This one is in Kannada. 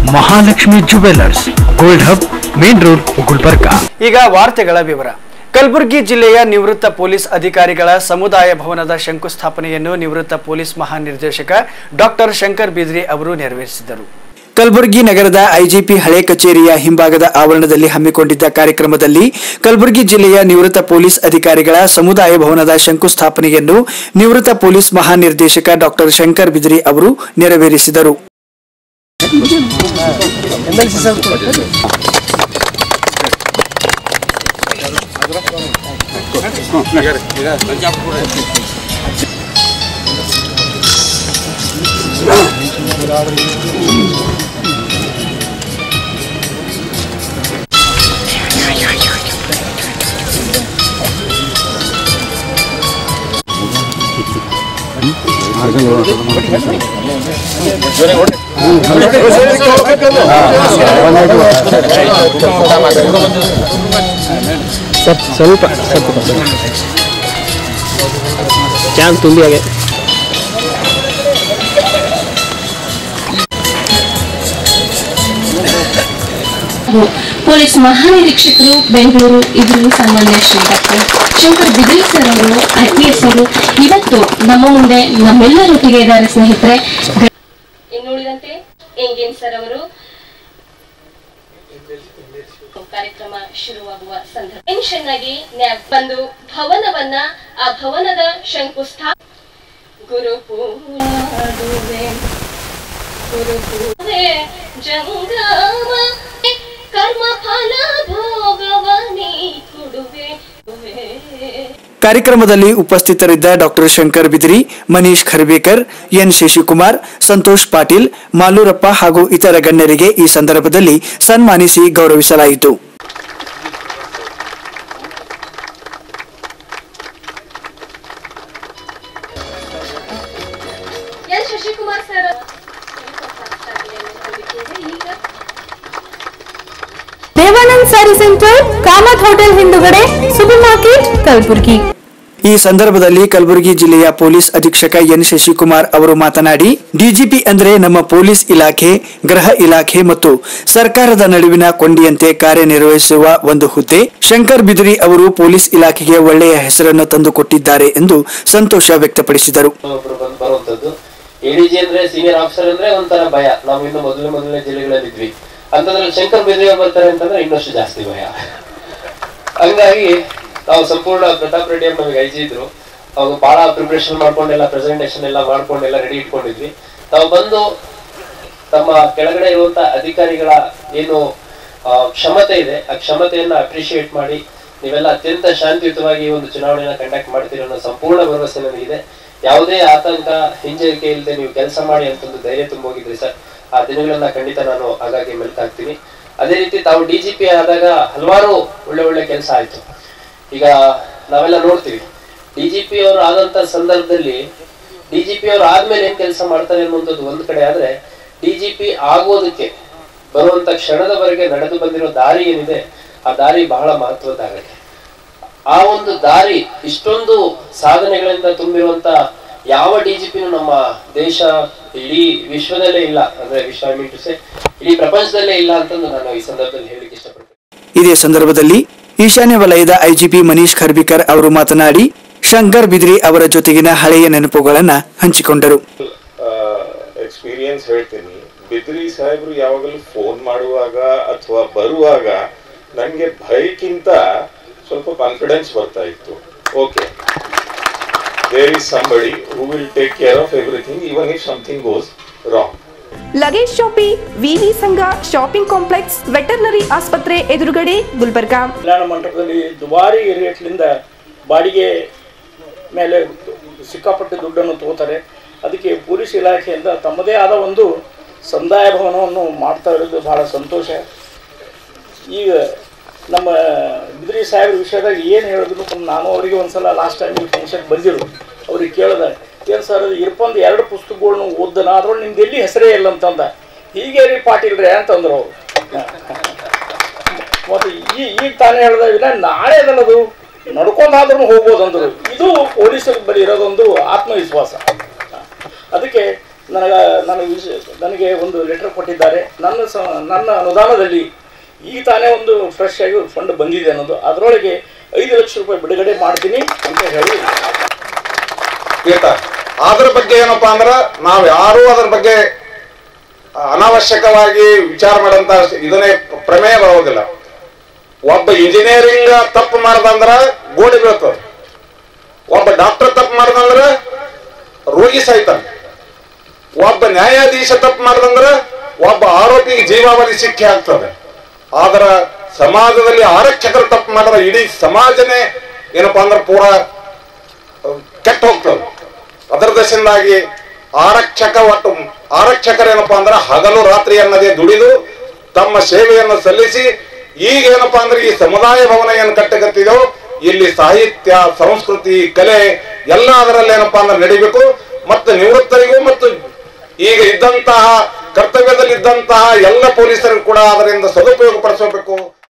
Mahalakshmi jewellers gold hub main road Gulbarga ಈಗ ವಾರ್ತೆಗಳ ವಿವರ ಕಲಬುರಗಿ ಜಿಲ್ಲೆಯ ನಿವೃತ್ತ ಪೊಲೀಸ್ ಅಧಿಕಾರಿಗಳ ಸಮುದಾಯ ಭವನದ ಶಂಕುಸ್ಥಾಪನೆಯನ್ನು ನಿವೃತ್ತ ಪೊಲೀಸ್ ಮಹಾನಿರ್ದೇಶಕ ಡಾಕ್ಟರ್ ಶಂಕರ್ ಬಿದ್ರಿ ಅವರು ನೆರವೇರಿಸಿದರು ಕಲಬುರಗಿ ನಗರದ ಐಜಿಪಿ ಹಳೆ ಕಚೇರಿಯ ಹಿಂಭಾಗದ ಆವರಣದಲ್ಲಿ ಹಮ್ಮಿಕೊಂಡಿದ್ದ ಕಾರ್ಯಕ್ರಮದಲ್ಲಿ ಕಲಬುರಗಿ ಜಿಲ್ಲೆಯ ನಿವೃತ್ತ ಪೊಲೀಸ್ ಅಧಿಕಾರಿಗಳ ಸಮುದಾಯ ಭವನದ ಶಂಕುಸ್ಥಾಪನೆಯನ್ನು ನಿವೃತ್ತ ಪೊಲೀಸ್ ಮಹಾನಿರ್ದೇಶಕ ಡಾಕ್ಟರ್ ಶಂಕರ್ ಬಿದ್ರಿ ಅವರು ನೆರವೇರಿಸಿದರು ಸ್ವಲ್ಪ ಸ್ವಲ್ಪ ಕ್ಯಾನ್ ತುಂಬಿ ಹಾಗೆ ಪೊಲೀಸ್ ಮಹಾನಿರೀಕ್ಷಕರು ಬೆಂಗಳೂರು ಇವರು ಸನ್ಮಾನ್ಯ ಶ್ರೀ ಡಾಕ್ಟರ್ ಶಂಕರ್ ಬಿದಿಲ್ ಸರ್ ಅವರು ಐ ಪಿ ಎಸ್ ಅವರು ಇವತ್ತು ನಮ್ಮ ಮುಂದೆ ನಮ್ಮೆಲ್ಲರೊಟ್ಟಿಗೆ ಇದ್ದಾರೆ ಸ್ನೇಹಿತರೆ ಇನ್ನುಳಿದಂತೆ ಎಂಗೇನ್ ಸರ್ ಅವರು ಕಾರ್ಯಕ್ರಮ ಶುರುವಾಗುವ ಸಂದರ್ಭ ಟೆನ್ಷನ್ ಆಗಿ ನ್ಯಾ- ಒಂದು ಭವನವನ್ನ ಆ ಭವನದ ಶಂಕುಸ್ಥಾ ಗುರು ಪೂಜಾಡುವೆ ಗುರುಪೂಜೆ ಜಂಗಮ ಕರ್ಮ ಫಲ ಭೋಗವನಿ ಕೊಡುವೆ ಕಾರ್ಯಕ್ರಮದಲ್ಲಿ ಉಪಸ್ಥಿತರಿದ್ದ ಡಾಕ್ಟರ್ ಶಂಕರ್ ಬಿದ್ರಿ ಮನೀಶ್ ಖರ್ಬೇಕರ್ ಎನ್ ಶಶಿಕುಮಾರ್ ಸಂತೋಷ್ ಪಾಟೀಲ್ ಮಾಲೂರಪ್ಪ ಹಾಗೂ ಇತರ ಗಣ್ಯರಿಗೆ ಈ ಸಂದರ್ಭದಲ್ಲಿ ಸನ್ಮಾನಿಸಿ ಗೌರವಿಸಲಾಯಿತು ಎನ್ ಶಶಿಕುಮಾರ್ ಸರ್ ಈಗ ದೇವಾನಂದ್ ಸ್ಯಾರಿ ಸೆಂಟರ್ ಕಾಮತ್ ಹೋಟೆಲ್ ಹಿಂದುಗಡೆ ಸೂಪರ್ ಮಾರ್ಕೆಟ್ ಕಲಬುರಗಿ ಈ ಸಂದರ್ಭದಲ್ಲಿ ಕಲಬುರಗಿ ಜಿಲ್ಲೆಯ ಪೊಲೀಸ್ ಅಧೀಕ್ಷಕ ಎನ್ ಶಶಿಕುಮಾರ್ ಅವರು ಮಾತನಾಡಿ ಡಿಜಿಪಿ ಅಂದ್ರೆ ನಮ್ಮ ಪೊಲೀಸ್ ಇಲಾಖೆ ಗೃಹ ಇಲಾಖೆ ಮತ್ತು ಸರ್ಕಾರದ ನಡುವಿನ ಕೊಂಡಿಯಂತೆ ಕಾರ್ಯನಿರ್ವಹಿಸುವ ಒಂದು ಹುದ್ದೆ ಶಂಕರ್ ಬಿದ್ರಿ ಅವರು ಪೊಲೀಸ್ ಇಲಾಖೆಗೆ ಒಳ್ಳೆಯ ಹೆಸರನ್ನು ತಂದುಕೊಟ್ಟಿದ್ದಾರೆ ಎಂದು ಸಂತೋಷ ವ್ಯಕ್ತಪಡಿಸಿದರು ಒಬ್ರು ಬಂದು ಬರುವಂತದ್ದು ಎಡಿಜಿ ಅಂದ್ರೆ ಸೀನಿಯರ್ ಆಫೀಸರ್ ಅಂದ್ರೆ ಒಂಥರ ಭಯ ನಾವು ಇನ್ನು ಮೊದಲನೇ ಮೊದಲನೇ ಜಿಲ್ಲೆಗಳಲ್ಲಿ ಇದ್ವಿ ಅಂತದ್ರಲ್ಲಿ ಶಂಕರ್ ಬಿದ್ರಿ ಬರ್ತಾರೆ ಅಂತಂದ್ರೆ ಇನ್ನಷ್ಟು ಜಾಸ್ತಿ ಭಯ ಹಂಗಾಗಿ ನಾವು ಸಂಪೂರ್ಣ ಪ್ರತಾಪ್ ರೆಡ್ಡಿ ಅವ್ರು ನಮಗೆ ಐಜಿ ಇದ್ರು ಅವಾಗ ಬಹಳ ಪ್ರಿಪರೇಷನ್ ಮಾಡ್ಕೊಂಡೆಲ್ಲ ಪ್ರೆಸೆಂಟೇಷನ್ ಎಲ್ಲ ಮಾಡ್ಕೊಂಡೆಲ್ಲ ರೆಡಿ ಇಟ್ಕೊಂಡಿದ್ವಿ ನಾವು ಬಂದು ತಮ್ಮ ಕೆಳಗಡೆ ಇರುವಂತ ಅಧಿಕಾರಿಗಳ ಏನು ಆ, ಕ್ಷಮತೆ ಇದೆ ಆ ಕ್ಷಮತೆಯನ್ನ ಅಪ್ರಿಶಿಯೇಟ್ ಮಾಡಿ ನೀವೆಲ್ಲ ಅತ್ಯಂತ ಶಾಂತಿಯುತವಾಗಿ ಈ ಒಂದು ಚುನಾವಣೆಯನ್ನ ಕಂಡಕ್ಟ್ ಮಾಡ್ತೀರಿ ಅನ್ನೋ ಸಂಪೂರ್ಣ ಭರವಸೆ ನನಗಿದೆ ಯಾವುದೇ ಆತಂಕ ಹಿಂಜರಿಕೆ ಇಲ್ಲದೆ ನೀವು ಕೆಲಸ ಮಾಡಿ ಅಂತಂದು ಧೈರ್ಯ ತುಂಬೋಗಿದ್ರಿ ಸರ್ ಆ ದಿನಗಳನ್ನ ಖಂಡಿತ ನಾನು ಹಾಗಾಗಿ ಮೆಲ್ಕಾಗ್ತೀನಿ ಅದೇ ರೀತಿ ತಾವು ಡಿಜಿಪಿ ಆದಾಗ ಹಲವಾರು ಒಳ್ಳೆ ಒಳ್ಳೆ ಕೆಲಸ ಆಯ್ತು ಈಗ ನಾವೆಲ್ಲ ನೋಡ್ತೀವಿ ಡಿಜಿಪಿ ಅವರು ಆದಂತ ಸಂದರ್ಭದಲ್ಲಿ ಡಿಜಿಪಿ ಅವರು ಆದ್ಮೇಲೆ ಏನ್ ಕೆಲಸ ಮಾಡ್ತಾರೆ ಅನ್ನುವಂಥದ್ದು ಒಂದ್ ಕಡೆ ಆದ್ರೆ ಡಿಜಿಪಿ ಆಗೋದಕ್ಕೆ ಬರುವಂತ ಕ್ಷಣದವರೆಗೆ ನಡೆದು ಬಂದಿರೋ ದಾರಿ ಏನಿದೆ ಆ ದಾರಿ ಬಹಳ ಮಹತ್ವದ್ದಾಗತ್ತೆ ಆ ಒಂದು ದಾರಿ ಇಷ್ಟೊಂದು ಸಾಧನೆಗಳಿಂದ ತುಂಬಿರುವಂತ ಯಾವ ಡಿಜಿಪಿನೂ ನಮ್ಮ ದೇಶ ಇಡೀ ವಿಶ್ವದಲ್ಲೇ ಇಲ್ಲ ಅಂದ್ರೆ ವಿಶ್ವ ಐ ಮೀನ್ ಟು ಸೇ ಇಡೀ ಪ್ರಪಂಚದಲ್ಲೇ ಇಲ್ಲ ಅಂತಂದು ನಾನು ಈ ಸಂದರ್ಭದಲ್ಲಿ ಹೇಳಿಕ್ಕೆ ಇಷ್ಟಪಡ್ತೀನಿ ಇದೇ ಸಂದರ್ಭದಲ್ಲಿ ಈಶಾನ್ಯ ವಲಯದ ಐಜಿಪಿ ಮನೀಶ್ ಖರ್ಬಿಕರ್ ಅವರು ಮಾತನಾಡಿ ಶಂಕರ್ ಬಿದ್ರಿ ಅವರ ಜೊತೆಗಿನ ಹಳೆಯ ನೆನಪುಗಳನ್ನು ಹಂಚಿಕೊಂಡರು ಎಕ್ಸ್ಪೀರಿಯನ್ಸ್ ಹೇಳ್ತೀನಿ ಬಿದ್ರಿ ಸಾಹೇಬ್ರು ಯಾವಾಗಲೂ ಫೋನ್ ಮಾಡುವಾಗ ಅಥವಾ ಬರುವಾಗ ನನಗೆ ಭಯಕ್ಕಿಂತ ಸ್ವಲ್ಪ ಕಾನ್ಫಿಡೆನ್ಸ್ ಬರ್ತಾ ಇತ್ತು okay there is somebody who will take care of everything even if something goes wrong luggage ಶಾಪಿ ವಿವಿ ಸಂಘ ಶಾಪಿಂಗ್ ಕಾಂಪ್ಲೆಕ್ಸ್ ವೆಟರ್ನರಿ ಆಸ್ಪತ್ರೆ ಎದುರುಗಡೆ ಗುಲ್ಬರ್ಗಾ ಕಲ್ಯಾಣ ಮಂಟಪದಲ್ಲಿ ದುಬಾರಿ ರೇಟ್ಲಿಂದ ಬಾಡಿಗೆ ಮೇಲೆ ಸಿಕ್ಕಾಪಟ್ಟೆ ದುಡ್ಡನ್ನು ತಗೋತಾರೆ ಅದಕ್ಕೆ ಪೊಲೀಸ್ ಇಲಾಖೆಯಿಂದ ತಮ್ಮದೇ ಆದ ಒಂದು ಸಂದಾಯ ಭವನವನ್ನು ಮಾಡ್ತಾ ಇರೋದು ಬಹಳ ಸಂತೋಷ ಈಗ ನಮ್ಮ ಬಿದ್ರಿ ಸಾಹೇಬ್ರ ವಿಷಯದಾಗ ಏನು ಹೇಳಿದ್ರು ನಾನು ಅವರಿಗೆ ಒಂದ್ಸಲ ಲಾಸ್ಟ್ ಟೈಮ್ ಈ ಫಂಕ್ಷನ್ ಬಂದಿರು ಅವ್ರಿಗೆ ಕೇಳಿದೆ ಏನು ಸರ್ ಅದು ಇರ್ಪಂದು ಎರಡು ಪುಸ್ತಕಗಳ್ನು ಓದ್ದನ ಅದ್ರೊಳಗೆ ನಿಮ್ದು ಎಲ್ಲಿ ಹೆಸರೇ ಇಲ್ಲ ಅಂತಂದ ಹೀಗೆ ರೀ ಪಾಟೀಲ್ ರೀ ಅಂತಂದ್ರು ಅವರು ಮತ್ತೆ ಈ ಈಗ ತಾನೇ ಹೇಳ್ದ ಇಲ್ಲ ನಾಳೆ ಅದನ್ನದು ನಡ್ಕೊಂಡಾದ್ರೂ ಹೋಗ್ಬೋದು ಅಂದ್ರು ಇದು ಪೊಲೀಸರ ಬಳಿ ಇರೋದೊಂದು ಆತ್ಮವಿಶ್ವಾಸ ಅದಕ್ಕೆ ನನಗೆ ನನಗೆ ವಿಷ ನನಗೆ ಒಂದು ಲೆಟರ್ ಕೊಟ್ಟಿದ್ದಾರೆ ನನ್ನ ಸ ನನ್ನ ಅನುದಾನದಲ್ಲಿ ಈಗ ತಾನೇ ಒಂದು ಫ್ರೆಶ್ ಆಗಿ ಫಂಡ್ ಬಂದಿದೆ ಅನ್ನೋದು ಅದರೊಳಗೆ ಐದು ಲಕ್ಷ ರೂಪಾಯಿ ಬಿಡುಗಡೆ ಮಾಡ್ತೀನಿ ಅಂತ ಹೇಳಿ ಆಯ್ತಾ ಅದ್ರ ಬಗ್ಗೆ ಏನಪ್ಪಾ ಅಂದ್ರ ನಾವ್ ಯಾರು ಅದ್ರ ಬಗ್ಗೆ ಅನಾವಶ್ಯಕವಾಗಿ ವಿಚಾರ ಮಾಡಂತ ಇದನ್ನೇ ಪ್ರಮೇಯ ಬರೋದಿಲ್ಲ ಒಬ್ಬ ಇಂಜಿನಿಯರಿಂಗ್ ತಪ್ಪು ಮಾಡ್ದಂದ್ರ ಗೋಡೆ ಬೀಳ್ತದ ಒಬ್ಬ ಡಾಕ್ಟರ್ ತಪ್ಪು ಮಾಡ್ದಂದ್ರ ರೋಗಿ ಸಾಯ್ತಾನೆ ಒಬ್ಬ ನ್ಯಾಯಾಧೀಶ ತಪ್ಪು ಮಾಡ್ದಂದ್ರ ಒಬ್ಬ ಆರೋಪಿಗೆ ಜೀವಾವಧಿ ಶಿಕ್ಷೆ ಆಗ್ತದೆ ಆದ್ರ ಸಮಾಜದಲ್ಲಿ ಆರಕ್ಷಕರು ತಪ್ಪು ಮಾಡಿದ್ರೆ ಇಡೀ ಸಮಾಜನೇ ಏನಪ್ಪಾ ಅಂದ್ರೆ ಪೂರಾ ಕೆಟ್ಟ ಹೋಗ್ತದೆ ಅದರ ದಶೆಯಿಂದಾಗಿ ಆರಕ್ಷಕ ಒಟ್ಟು ಆರಕ್ಷಕರೇನಪ್ಪಾ ಅಂದ್ರೆ ಹಗಲು ರಾತ್ರಿ ಅನ್ನದೇ ದುಡಿದು ತಮ್ಮ ಸೇವೆಯನ್ನು ಸಲ್ಲಿಸಿ ಈಗ ಏನಪ್ಪಾ ಅಂದ್ರೆ ಈ ಸಮುದಾಯ ಭವನ ಏನು ಕಟ್ಟಗತ್ತಿದೋ ಇಲ್ಲಿ ಸಾಹಿತ್ಯ ಸಂಸ್ಕೃತಿ ಕಲೆ ಎಲ್ಲ ಅದರಲ್ಲಿ ಏನಪ್ಪಾ ಅಂದ್ರೆ ನಡಿಬೇಕು ಮತ್ತು ನಿವೃತ್ತರಿಗೂ ಮತ್ತು ಈಗ ಇದ್ದಂತಹ ಕರ್ತವ್ಯದಲ್ಲಿದ್ದಂತಹ ಎಲ್ಲ ಪೊಲೀಸರಿಗೂ ಕೂಡ ಅದರಿಂದ ಸದುಪಯೋಗ ಪಡಿಸಬೇಕು